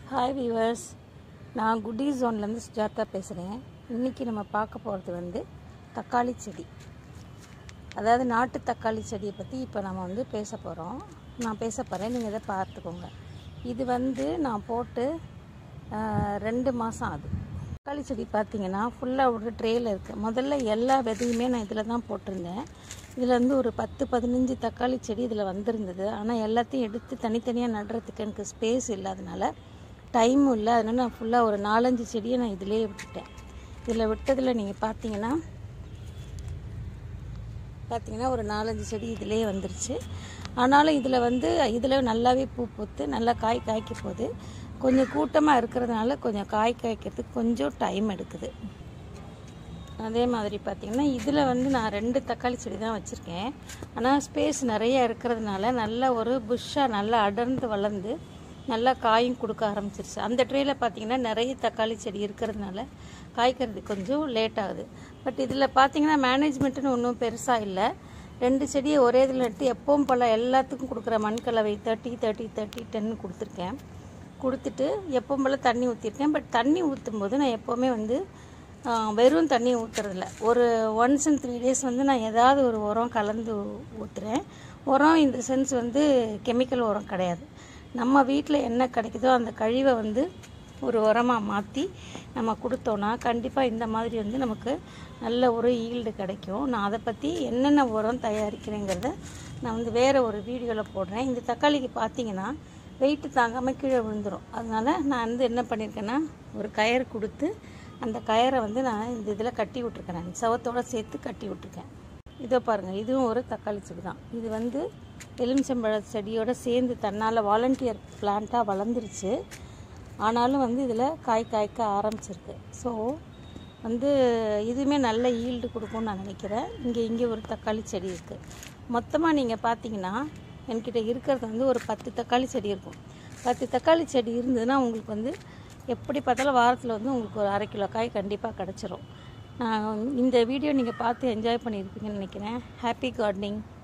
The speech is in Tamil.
ஹாய் வியூவர்ஸ் நான் குட்டி ஜோன்லேருந்து சுஜாதா பேசுகிறேன் இன்றைக்கி நம்ம பார்க்க போகிறது வந்து தக்காளி செடி அதாவது நாட்டு தக்காளி செடியை பற்றி இப்போ நம்ம வந்து பேச போகிறோம் நான் பேச போகிறேன் நீங்கள் இதை பார்த்துக்கோங்க இது வந்து நான் போட்டு ஆஹ், ரெண்டு மாதம் ஆகுது தக்காளி செடி பார்த்தீங்கன்னா ஃபுல்லாக ஒரு ட்ரேயில் இருக்குது முதல்ல எல்லா விதையுமே நான் இதில் தான் போட்டிருந்தேன் இதில் வந்து ஒரு பத்து பதினஞ்சு தக்காளி செடி இதில் வந்திருந்தது ஆனால் எல்லாத்தையும் எடுத்து தனித்தனியாக நடுறதுக்கு எனக்கு ஸ்பேஸ் இல்லாதனால டைமும் இல்லை அதனால நான் ஃபுல்லாக ஒரு நாலஞ்சு செடியை நான் இதிலே விட்டுட்டேன் இதில் விட்டதில் நீங்கள் பார்த்தீங்கன்னா பார்த்தீங்கன்னா ஒரு நாலஞ்சு செடி இதிலே வந்துருச்சு ஆனாலும் இதில் வந்து இதில் நல்லாவே பூ பூத்து நல்லா காய் காய்க்க போகுது கொஞ்சம் கூட்டமாக இருக்கிறதுனால கொஞ்சம் காய் காய்க்கிறதுக்கு கொஞ்சம் டைம் எடுக்குது அதே மாதிரி பார்த்திங்கன்னா இதில் வந்து நான் ரெண்டு தக்காளி செடி தான் வச்சுருக்கேன் ஆனால் ஸ்பேஸ் நிறைய இருக்கிறதுனால நல்ல ஒரு புஷ்ஷாக நல்லா அடர்ந்து வளர்ந்து நல்லா காயும் கொடுக்க ஆரம்பிச்சிருச்சு அந்த ட்ரேயில் பார்த்தீங்கன்னா நிறைய தக்காளி செடி இருக்கிறதுனால காய்க்கிறது கொஞ்சம் லேட் ஆகுது பட் இதில் பார்த்தீங்கன்னா மேனேஜ்மெண்ட்டுன்னு ஒன்றும் பெருசாக இல்லை ரெண்டு செடியை ஒரே இதில் நட்டு எப்பவும் போல் எல்லாத்துக்கும் கொடுக்குற மண்கலவை தேர்ட்டி தேர்ட்டி தேர்ட்டி டென் கொடுத்துருக்கேன் கொடுத்துட்டு எப்பவும் போல் தண்ணி ஊற்றிருக்கேன் பட் தண்ணி ஊற்றும் போது நான் எப்போவுமே வந்து ஆ, வெறும் தண்ணி ஊற்றுறதில்ல ஒரு ஒன்ஸ் அண்ட் த்ரீ டேஸ் வந்து நான் ஏதாவது ஒரு உரம் கலந்து ஊற்றுறேன் உரம் இந்த சென்ஸ் வந்து கெமிக்கல் உரம் கிடையாது நம்ம வீட்டில் என்ன கிடைக்குதோ அந்த கழிவை வந்து ஒரு உரமாக மாற்றி நம்ம கொடுத்தோன்னா கண்டிப்பாக இந்த மாதிரி வந்து நமக்கு நல்ல ஒரு ஈல்டு கிடைக்கும் நான் அதை பற்றி என்னென்ன உரம் தயாரிக்கிறேங்கிறத நான் வந்து வேறு ஒரு வீடியோவில் போடுறேன் இந்த தக்காளிக்கு பார்த்தீங்கன்னா வெயிட்டு தாங்காமல் கீழே விழுந்துடும் அதனால நான் வந்து என்ன பண்ணியிருக்கேன்னா ஒரு கயிறு கொடுத்து அந்த கயரை வந்து நான் இந்த இதில் கட்டி விட்ருக்கேன் நான் சவத்தோடு சேர்த்து கட்டி விட்ருக்கேன் இதோ பாருங்கள் இதுவும் ஒரு தக்காளி செடி தான் இது வந்து எலுமிச்சம்பழ செடியோட சேர்ந்து தன்னால் வாலண்டியர் பிளான்ட்டாக வளர்ந்துருச்சு ஆனாலும் வந்து இதில் காய் காய்க்க ஆரம்பிச்சிருக்கு ஸோ வந்து இதுவுமே நல்ல ஈல்டு கொடுக்கும்னு நான் நினைக்கிறேன் இங்கே இங்கே ஒரு தக்காளி செடி இருக்குது மொத்தமாக நீங்கள் பார்த்தீங்கன்னா என்கிட்ட இருக்கிறது வந்து ஒரு பத்து தக்காளி செடி இருக்கும் பத்து தக்காளி செடி இருந்ததுன்னா உங்களுக்கு வந்து எப்படி பார்த்தாலும் வாரத்தில் வந்து உங்களுக்கு ஒரு அரை கிலோ காய் கண்டிப்பாக கிடச்சிரும் நான் இந்த வீடியோ நீங்கள் பார்த்து என்ஜாய் பண்ணியிருப்பீங்கன்னு நினைக்கிறேன் ஹாப்பி கார்டனிங்